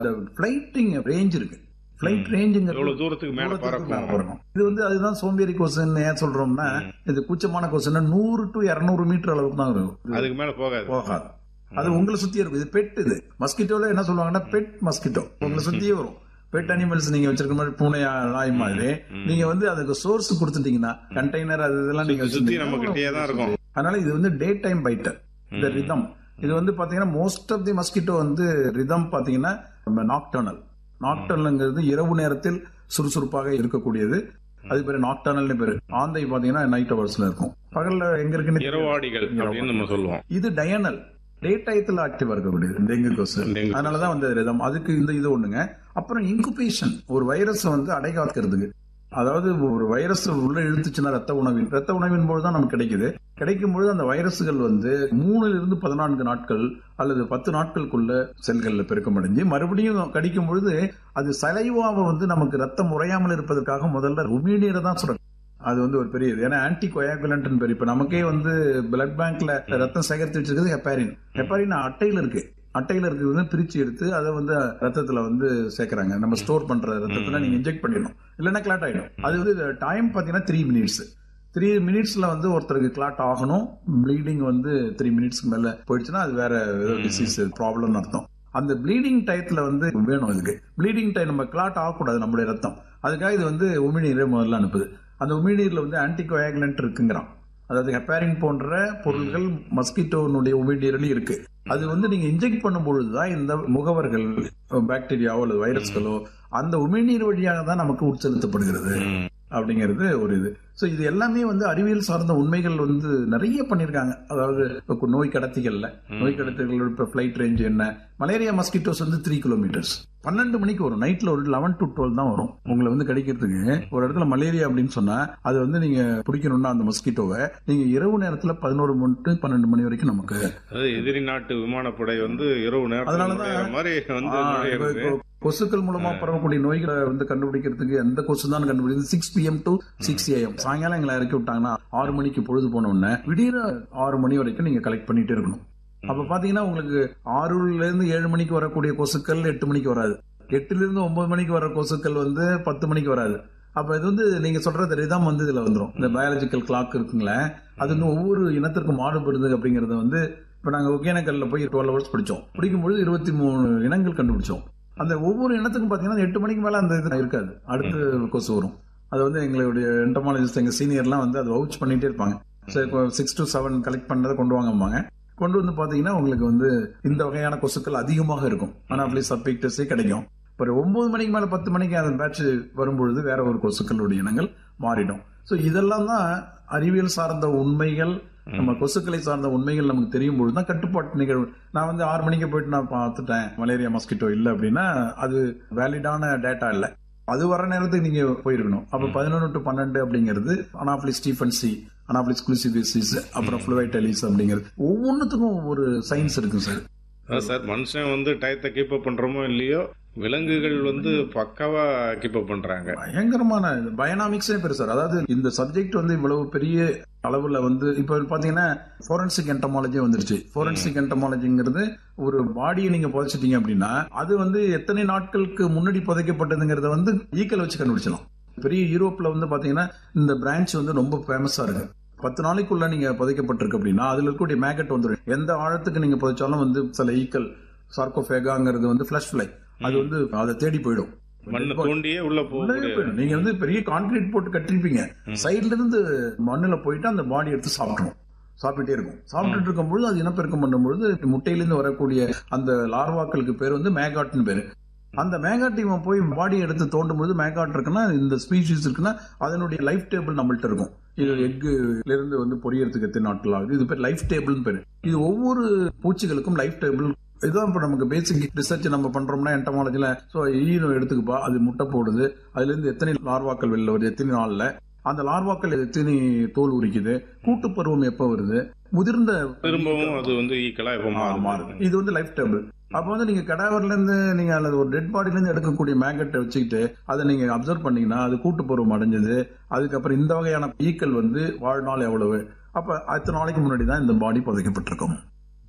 இந்த ஃபிளைட்டிங் ரேஞ்ச் இருக்கு ஃபிளைட் ரேஞ்சுங்கிறது எவ்வளவு தூரத்துக்கு மேல தூரத்துக்கு மேல பறக்கும் பறக்கும். இது வந்து அதுதான் சோம்பேறி கொஸ்டின் ஏன் சொல்றோம்னா இது கூச்சமான கொஸ்டின் நூறு டு இருநூறு மீட்டர் அளவுக்கு தான் இருக்கும் அதுக்கு மேல போகாது போகாது அது உங்களை சுத்தி இருக்கும் இது பெட் இது மஸ்கிட்டோல என்ன சொல்லுவாங்கன்னா பெட் மஸ்கிட்டோ உங்களை சுத்தியே வரும் பெட் அனிமல்ஸ் நீங்க வச்சிருக்க மாதிரி பூனை நாய் மாதிரி நீங்க வந்து அதுக்கு சோர்ஸ் கொடுத்துட்டீங்கன்னா கண்டெய்னர் அது இதெல்லாம் நீங்க சுத்தி வச்சிருந்தீங்கன்னா நம்ம கிட்டயே தான் இருக்கும் அதனால இது வந்து டே டைம் பைட்டர் இந்த ரிதம் இது வந்து பாத்தீங்கன்னா மோஸ்ட் ஆஃப் தி மஸ்கிட்டோ வந்து ரிதம் பாத்தீங்கன்னா நாக்டர்னல் நாக்டர்னல்ங்கிறது இரவு நேரத்தில் சுறுசுறுப்பாக இருக்கக்கூடியது அது பேரு நாக்டர்னல்னு பேரு ஆந்தை பாத்தீங்கன்னா நைட் ஹவர்ஸ்ல இருக்கும் பகல்ல எங்க இருக்குன்னு இரவாடிகள் அப்படின்னு நம்ம சொல்லுவோம் இது டயனல் டே டயத்துல ஆக்டிவா இருக்கக்கூடியது டெங்கு கொசு டெங்கு அதனாலதான் வந்து ரிதம் அதுக்கு இந்த இது ஒண்ணுங்க அப்புறம் இன்குபேஷன் ஒரு வைரஸ் வந்து அடைகாக்கிறதுக்கு அதாவது ஒரு வைரஸ் உள்ள இழுத்துச்சுன்னா ரத்த உணவின் ரத்த உணவின் போது தான் நமக்கு கிடைக்குது கிடைக்கும் பொழுது அந்த வைரஸ்கள் வந்து மூணுல இருந்து பதினான்கு நாட்கள் அல்லது பத்து நாட்களுக்குள்ள செல்கள்ல பெருக்கம் அடைஞ்சு மறுபடியும் கடிக்கும் பொழுது அது சலைவாவை வந்து நமக்கு ரத்தம் உறையாமல் இருப்பதற்காக முதல்ல உமிழ்நீரை தான் சுரக்கும் அது வந்து ஒரு பெரிய இது ஏன்னா ஆன்டி கொயாகுலன்ட் பேர் இப்ப நமக்கே வந்து பிளட் பேங்க்ல ரத்தம் சேகரித்து வச்சிருக்கிறது ஹெப்பாரின் ஹெப்பாரின் அட்டையில இருக்கு அட்டையில இருக்கிறது பிரிச்சு எடுத்து அதை வந்து ரத்தத்துல வந்து சேர்க்கறாங்க நம்ம ஸ்டோர் பண்ற ரத்தத்துல நீங்க இன்ஜெக்ட் பண்ணிடணும் இல்லைன்னா கிளாட் ஆயிடும் அது வந்து டைம் பாத்தீங்கன்னா த்ரீ மினிட்ஸ் த்ரீ மினிட்ஸ்ல வந்து ஒருத்தருக்கு கிளாட் ஆகணும் ப்ளீடிங் வந்து த்ரீ மினிட்ஸ்க்கு மேல போயிடுச்சுன்னா அது வேற ஏதோ டிசீஸ் ப்ராப்ளம் அர்த்தம் அந்த ப்ளீடிங் டயத்துல வந்து வேணும் இதுக்கு ப்ளீடிங் டைம் நம்ம கிளாட் ஆகக்கூடாது நம்மளுடைய ரத்தம் அதுக்காக இது வந்து உமிழ்நீரை முதல்ல அனுப்புது அந்த உமிழ்நீர்ல வந்து ஆன்டி கோயாகுலன்ட் இருக்குங்கிறான் அதாவது ஹெப்பாரின் போன்ற பொருள்கள் மஸ்கிட்டோனுடைய உமிழ்நீரில் இருக்கு அது வந்து நீங்க இன்ஜெக்ட் பண்ணும் பொழுதுதான் இந்த முகவர்கள் பாக்டீரியாவோ அல்லது வைரஸ்களோ அந்த உமிழ்நீர் வழியாக தான் நமக்கு உட்செலுத்தப்படுகிறது ம். அப்படிங்கிறது ஒரு இது சோ இது எல்லாமே வந்து அறிவியல் சார்ந்த உண்மைகள் வந்து நிறைய பண்ணிருக்காங்க அதாவது இப்ப நோய் கடத்திகள்ல நோய் கடத்திகள் இப்ப பிளைட் ரேஞ்ச் என்ன மலேரியா மஸ்கிட்டோஸ் வந்து த்ரீ கிலோமீட்டர்ஸ் பன்னெண்டு மணிக்கு வரும் நைட்ல ஒரு லெவன் டு டுவெல் தான் வரும் உங்களை வந்து கடிக்கிறதுக்கு ஒரு இடத்துல மலேரியா அப்படின்னு சொன்னா அது வந்து நீங்க பிடிக்கணும்னா அந்த மஸ்கிட்டோவை நீங்க இரவு நேரத்துல பதினோரு மணி to பன்னெண்டு மணி வரைக்கும் நமக்கு அதாவது எதிரி நாட்டு விமானப்படை வந்து இரவு நேரத்துல அதனாலதான் நுழையிற மாதிரி வந்து ஆ, இப்ப- நுழையிறது. இப்ப கொசுக்கள் மூலமா பரவக்கூடிய நோய்களை வந்து கண்டுபிடிக்கிறதுக்கு எந்த கொசு தான் கண்டுபிடிக்கிறது six PM to six AM சாயங்காலம் எங்களை இறக்கி விட்டாங்கன்னா ஆறு மணிக்கு பொழுது போன உடனே விடியற ஆறு மணி வரைக்கும் நீங்க கலெக்ட் பண்ணிட்டே இருக்கணும் அப்ப பாத்தீங்கன்னா உங்களுக்கு ஆறுல இருந்து ஏழு மணிக்கு வரக்கூடிய கொசுக்கள் எட்டு மணிக்கு வராது எட்டுல இருந்து ஒன்பது மணிக்கு வர கொசுக்கள் வந்து பத்து மணிக்கு வராது அப்ப இது வந்து நீங்க சொல்றது ரிதம் வந்து இதுல வந்துரும் இந்த பயாலஜிக்கல் கிளாக் இருக்குங்களே அது வந்து ஒவ்வொரு இனத்திற்கும் மாறுபடுது அப்படிங்கறது வந்து இப்ப நாங்க ஒகேனக்கல்ல போய் டுவெல் ஹவர்ஸ் படிச்சோம் படிக்கும்பொழுது இருபத்தி மூணு இனங்கள் கண்டுபிடிச்சோம் அந்த ஒவ்வொரு இனத்துக்கும் பாத்தீங்கன்னா எட்டு மணிக்கு மேல அந்த இது இருக்காது அடுத்து கொசு வரும் அது வந்து எங்களுடைய என்டமாலஜிஸ்ட் எங்க சீனியர்லாம் வந்து அதை வவுச் பண்ணிட்டே இருப்பாங்க சரி இப்போ சிக்ஸ் டு செவன் கலெக்ட் பண்ணதை கொண்டு வாங்கம்பாங்க கொண்டு வந்து பாத்தீங்கன்னா உங்களுக்கு வந்து இந்த வகையான கொசுக்கள் அதிகமாக இருக்கும் அனாப்ளி சப்பிக்டஸே கிடைக்கும் ஒரு ஒன்பது மணிக்கு மேல பத்து மணிக்கு அந்த பேட்ச் வரும்பொழுது வேற ஒரு கொசுக்களுடைய இனங்கள் மாறிடும் சோ இதெல்லாம் தான் அறிவியல் சார்ந்த உண்மைகள் நம்ம கொசுக்களை சார்ந்த உண்மைகள் நமக்கு தெரியும் பொழுது தான் கட்டுப்பாட்டு நிகழ்வு நான் வந்து ஆறு மணிக்கு போயிட்டு நான் பார்த்துட்டேன் மலேரியா மஸ்கிட்டோ இல்ல அப்படின்னா அது வேலிடான டேட்டா இல்ல அது வர நேரத்துக்கு நீங்க போயிருக்கணும் அப்ப பதினொன்று டு பன்னெண்டு அப்படிங்கிறது அனாப்ளிஸ் ஸ்டீஃபன்சி அனாப்ளிஸ் குளிசிபிசிஸ் அப்புறம் ஃப்ளூவைட்டலிஸ் அப்படிங்கிறது ஒவ்வொன்றுத்துக்கும் ஒரு சயின்ஸ் இருக்கு சார் அதான் சார் மனுஷன் வந்து டயத்தை கீப் அப் பண்றோமோ இல்லையோ விலங்குகள் வந்து பக்காவா கீப் அப் பண்றாங்க பயங்கரமான பயோனாமிக்ஸே பெரு சார் அதாவது இந்த சப்ஜெக்ட் வந்து இவ்வளவு பெரிய அளவுல வந்து இப்ப பாத்தீங்கன்னா ஃபோரன்சிக் என்டமாலஜி வந்துருச்சு ஃபோரன்சிக் என்டமாலஜிங்கிறது ஒரு பாடியை நீங்க புதைச்சிட்டீங்க அப்படின்னா அது வந்து எத்தனை நாட்களுக்கு முன்னாடி புதைக்கப்பட்டதுங்கிறத வந்து ஈக்கல் வச்சு கண்டுபிடிச்சலாம் பெரிய யூரோப்ல வந்து பாத்தீங்கன்னா இந்த பிரான்ச் வந்து ரொம்ப ஃபேமஸா இருக்கு பத்து நாளைக்குள்ள நீங்க புதைக்கப்பட்டிருக்கு அப்படின்னா அதுல இருக்கக்கூடிய மேகட் வந்துடும் எந்த ஆழத்துக்கு நீங்க புதைச்சாலும் வந்து சில ஈக்கல் சார்கோஃபேகாங்கிறது வந்து ஃபிளஷ் ஃபிளை அது வந்து அதை தேடி போயிடும் மண்ணை தோண்டியே உள்ள உள்ளே போகக்கூடிய போயிடும். நீங்க வந்து பெரிய கான்கிரீட் போட்டு கட்டிருப்பீங்க சைடுல இருந்து மண்ணுல போயிட்டு அந்த பாடி எடுத்து சாப்பிட்டுரும் சாப்பிட்டுட்டே இருக்கும் சாப்பிட்டுட்டு இருக்கும்பொழுது அது இனப்பெருக்கம் பண்ணும்பொழுது முட்டையிலிருந்து வரக்கூடிய அந்த லார்வாக்களுக்கு பேர் வந்து மேகாட்னு பேரு அந்த மேகாட் இவன் போய் பாடி எடுத்து தோண்டும் பொழுது மேகாட் இருக்குன்னா இந்த ஸ்பீஷிஸ் இருக்குன்னா அதனுடைய லைஃப் டேபிள் நம்மள்ட்ட இருக்கும் இது எக்குல இருந்து வந்து பொரியறதுக்கு எத்தனை நாட்கள் ஆகுது இது பேர் லைஃப் டேபிள்னு பேரு இது ஒவ்வொரு பூச்சிகளுக்கும் லைஃப் டேபிள் இதுதான் இப்ப நமக்கு பேசிக் ரிசர்ச் நம்ம பண்றோம்னா என்டமாலஜில சோ ஈனோ எடுத்துக்குப்பா அது முட்டை போடுது அதுல இருந்து எத்தனை லார்வாக்கள் வெளில வருது எத்தனை நாள்ல அந்த லார்வாக்கள் எத்தனை தோல் உரிக்குது கூட்டு பருவம் எப்ப வருது முதிர்ந்த திரும்பவும் அது வந்து ஈக்கலா எப்ப ஆ, மாறுது மாறுது இது வந்து லைஃப் டேபிள் அப்ப வந்து நீங்க கடாவர்ல இருந்து நீங்க அல்லது ஒரு டெட் பாடில இருந்து எடுக்கக்கூடிய மேகட்டை வச்சுக்கிட்டு அதை நீங்க அப்சர்வ் பண்ணீங்கன்னா அது கூட்டு பருவம் அடைஞ்சது அதுக்கப்புறம் இந்த வகையான ஈக்கள் வந்து வாழ்நாள் எவ்வளவு அப்ப அத்தனை நாளைக்கு முன்னாடி தான் இந்த பாடி புதைக்கப்பட்டிருக்கும்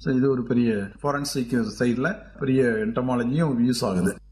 ஸோ இது ஒரு பெரிய ஃபாரன்சிக் சைடில் பெரிய என்டமாலஜியும் யூஸ் ஆகுது